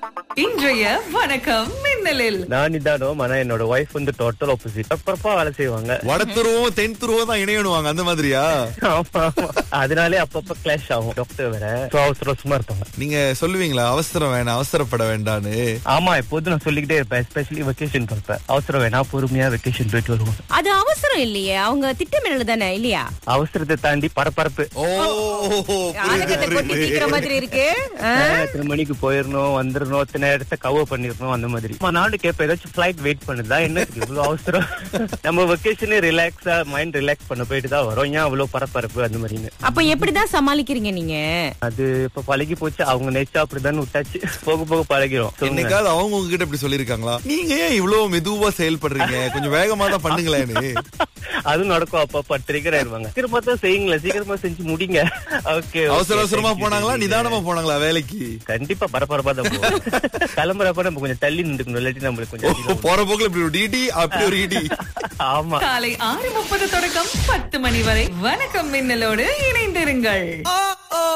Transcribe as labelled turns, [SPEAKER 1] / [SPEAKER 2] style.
[SPEAKER 1] இன்றைய வணக்கம் மின்னலில்
[SPEAKER 2] நான் நிதானம் ஆனா என்னோட ஒய்ஃப் வந்து டோட்டல் ஆப்போசிட் அப்பப்பா வேலை செய்வாங்க
[SPEAKER 3] வட துருவம் தென் துருவம் தான் இணையணுவாங்க அந்த மாதிரியா
[SPEAKER 2] ஆமா, ஆமா. அதனாலே அப்பப்ப கிளாஷ் ஆகும் டாக்டர் வேற So, அவசர அவசரமா இருப்பாங்க
[SPEAKER 3] நீங்க சொல்லுவீங்களா அவசரம் வேணாம் அவசரப்பட வேண்டான்னு
[SPEAKER 2] ஆமா எப்போதும் நான் சொல்லிக்கிட்டே இருப்பேன் எஸ்பெஷலி வெக்கேஷன் பார்ப்பேன் அவசரம் வேணாம் பொறுமையா வெக்கேஷன் போயிட்டு வருவோம்
[SPEAKER 4] அது அவசரம் இல்லையே அவங்க திட்டமிடல் தானே இல்லையா
[SPEAKER 2] அவசரத்தை தாண்டி பரபரப்பு
[SPEAKER 3] ஓ
[SPEAKER 4] ஆலங்கத்தை கொட்டி தீக்கிற மாதிரி இருக்கு ஆ?
[SPEAKER 2] எத்தனை மணிக்கு போயிடணும் வந்துடணும் இத்தனை இடத்த கவர் பண்ணிடணும் அந்த மாதிரி ஆமா, நானும் கேட்பேன் ஏதாச்சும் ஃபிளைட் வெயிட் பண்ணுதா என்ன இதுக்கு இவ்வளவு அவசரம் நம்ம வெக்கேஷனே ரிலாக்ஸா மைண்ட் ரிலாக்ஸ் பண்ண போயிட்டு தான் வரோம் ஏன் அவ்வளவு பரபரப்பு அந்த மாதிரின்னு
[SPEAKER 4] அப்ப எப்படிதான் சமாளிக்கிறீங்க நீங்க
[SPEAKER 2] அது இப்ப பழகி போச்சு அவங்க நேச்சா அப்படிதான் விட்டாச்சு போக போக பழகிறோம் சொல்லுங்க.
[SPEAKER 3] என்னைக்காவது அவங்க உங்ககிட்ட இப்படி சொல்லிருக்காங்களா நீங்க ஏன் இவ்வளவு மெதுவா செயல்படுறீங்க கொஞ்சம் வேகமா தான் பண்ணுங்களேன்னு
[SPEAKER 2] அதுவும் நடக்கும் அப்பப்ப ட்ரிகர் ஆயிருவாங்க சீக்கிரமா தான் செய்யுங்களேன் சீக்கிரமா செஞ்சு முடிங்க ஓகே
[SPEAKER 3] அவசர அவசரமா போனாங்களா நிதானமா போனாங்களா வேலைக்கு
[SPEAKER 2] கண்டிப்பா பரபரப்பா தான் போவோம் கிளம்புறப்ப நம்ம கொஞ்சம் தள்ளி நின்றுக்கணும் இல்லாட்டி நம்மளுக்கு
[SPEAKER 3] ஓ,
[SPEAKER 2] கொஞ்சம் அதிகம்
[SPEAKER 3] போற போக்குல இப்படி ஒரு இடி அப்படி ஒரு இடி
[SPEAKER 2] ஆமா
[SPEAKER 1] காலை ஆறு முப்பது தொடக்கம் பத்து மணி வரை வணக்கம் மின்னலோடு இணைந்திருங்கள்